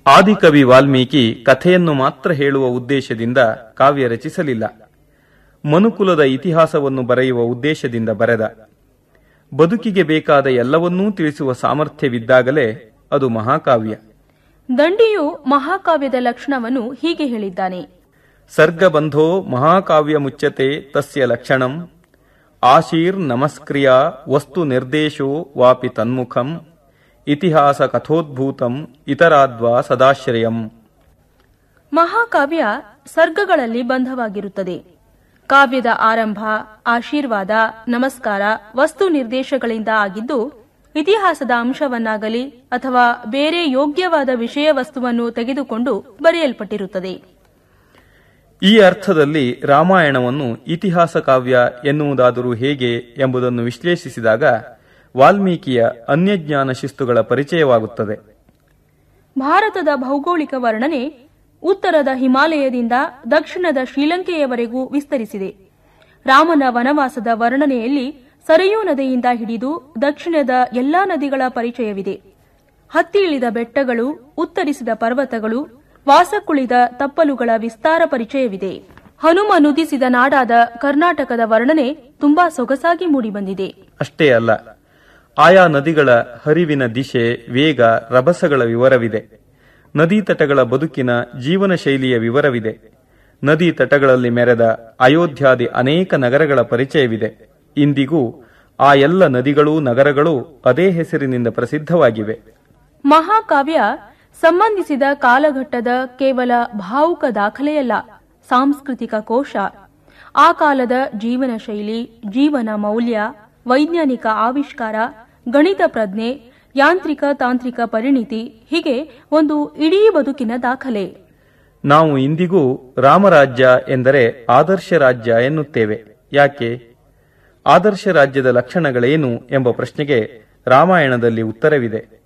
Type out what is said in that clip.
ಆದಿಕವಿ ವಾಲ್ಮೀಕಿ ಕಥೆಯನ್ನು ಮಾತ್ರ ಹೇಳುವ ಉದ್ದೇಶದಿಂದ ಕಾವ್ಯ ರಚಿಸಲಿಲ್ಲ ಮನುಕುಲದ ಇತಿಹಾಸವನ್ನು ಬರೆಯುವ ಉದ್ದೇಶದಿಂದ ಬರೆದ ಬದುಕಿಗೆ ಬೇಕಾದ ಎಲ್ಲವನ್ನೂ ತಿಳಿಸುವ ಸಾಮರ್ಥ್ಯವಿದ್ದಾಗಲೇ ಅದು ಮಹಾಕಾವ್ಯ ದಂಡಿಯು ಮಹಾಕಾವ್ಯದ ಲಕ್ಷಣವನ್ನು ಹೀಗೆ ಹೇಳಿದ್ದಾನೆ ಸರ್ಗಬಂಧೋ ಮಹಾಕಾವ್ಯ ಮುಚ್ಚತೆ ತಸ್ಯ ಲಕ್ಷಣಂ ಆಶೀರ್ ನಮಸ್ಕ್ರಿಯ ವಸ್ತು ನಿರ್ದೇಶೋ ವಾಪಿ ತನ್ಮುಖಂ ಇತಿಹಾಸ ಕಥೋದ್ಭೂತಂ ಇತರಾದ್ವಾ ಸದಾಶ್ರಯಂ ಮಹಾಕಾವ್ಯ ಸರ್ಗಗಳಲ್ಲಿ ಬಂಧವಾಗಿರುತ್ತದೆ ಕಾವ್ಯದ ಆರಂಭ ಆಶೀರ್ವಾದ ನಮಸ್ಕಾರ ವಸ್ತು ನಿರ್ದೇಶಗಳಿಂದ ಆಗಿದ್ದು ಇತಿಹಾಸದ ಅಂಶವನ್ನಾಗಲಿ ಅಥವಾ ಬೇರೆ ಯೋಗ್ಯವಾದ ವಿಷಯ ವಸ್ತುವನ್ನು ತೆಗೆದುಕೊಂಡು ಬರೆಯಲ್ಪಟ್ಟಿರುತ್ತದೆ ಈ ಅರ್ಥದಲ್ಲಿ ರಾಮಾಯಣವನ್ನು ಇತಿಹಾಸ ಕಾವ್ಯ ಎನ್ನುವುದಾದರೂ ಹೇಗೆ ಎಂಬುದನ್ನು ವಿಶ್ಲೇಷಿಸಿದಾಗ ವಾಲ್ಮೀಕಿಯ ಅನ್ಯಜ್ಞಾನ ಶಿಸ್ತುಗಳ ಪರಿಚಯವಾಗುತ್ತದೆ ಭಾರತದ ಭೌಗೋಳಿಕ ವರ್ಣನೆ ಉತ್ತರದ ಹಿಮಾಲಯದಿಂದ ದಕ್ಷಿಣದ ಶ್ರೀಲಂಕೆಯವರೆಗೂ ವಿಸ್ತರಿಸಿದೆ ರಾಮನ ವನವಾಸದ ವರ್ಣನೆಯಲ್ಲಿ ಸರಯೂ ನದಿಯಿಂದ ಹಿಡಿದು ದಕ್ಷಿಣದ ಎಲ್ಲಾ ನದಿಗಳ ಪರಿಚಯವಿದೆ ಹತ್ತಿ ಇಳಿದ ಬೆಟ್ಟಗಳು ಉತ್ತರಿಸಿದ ಪರ್ವತಗಳು ವಾಸಕ್ಕುಳಿದ ತಪ್ಪಲುಗಳ ವಿಸ್ತಾರ ಪರಿಚಯವಿದೆ ಹನುಮ ನುದಿಸಿದ ನಾಡಾದ ಕರ್ನಾಟಕದ ವರ್ಣನೆ ತುಂಬಾ ಸೊಗಸಾಗಿ ಮೂಡಿಬಂದಿದೆ ಅಷ್ಟೇ ಅಲ್ಲ ಆಯಾ ನದಿಗಳ ಹರಿವಿನ ದಿಶೆ ವೇಗ ರಭಸಗಳ ವಿವರವಿದೆ ನದೀ ತಟಗಳ ಬದುಕಿನ ಜೀವನ ಶೈಲಿಯ ವಿವರವಿದೆ ನದೀ ತಟಗಳಲ್ಲಿ ಮೆರೆದ ಅಯೋಧ್ಯಾದಿ ಅನೇಕ ನಗರಗಳ ಪರಿಚಯವಿದೆ ಇಂದಿಗೂ ಆ ಎಲ್ಲ ನದಿಗಳೂ ನಗರಗಳೂ ಅದೇ ಹೆಸರಿನಿಂದ ಪ್ರಸಿದ್ಧವಾಗಿವೆ ಮಹಾಕಾವ್ಯ ಸಂಬಂಧಿಸಿದ ಕಾಲಘಟ್ಟದ ಕೇವಲ ಭಾವುಕ ದಾಖಲೆಯಲ್ಲ ಸಾಂಸ್ಕೃತಿಕ ಕೋಶ ಆ ಕಾಲದ ಜೀವನ ಶೈಲಿ ಜೀವನ ಮೌಲ್ಯ ವೈಜ್ಞಾನಿಕ ಆವಿಷ್ಕಾರ ಗಣಿತ ಪ್ರಜ್ಞೆ ಯಾಂತ್ರಿಕ ತಾಂತ್ರಿಕ ಪರಿಣಿತಿ ಹೀಗೆ ಒಂದು ಇಡೀ ಬದುಕಿನ ದಾಖಲೆ ನಾವು ಇಂದಿಗೂ ರಾಮರಾಜ್ಯ ಎಂದರೆ ಆದರ್ಶ ರಾಜ್ಯ ಎನ್ನುತ್ತೇವೆ ಯಾಕೆ ಆದರ್ಶ ರಾಜ್ಯದ ಲಕ್ಷಣಗಳೇನು ಎಂಬ ಪ್ರಶ್ನೆಗೆ ರಾಮಾಯಣದಲ್ಲಿ ಉತ್ತರವಿದೆ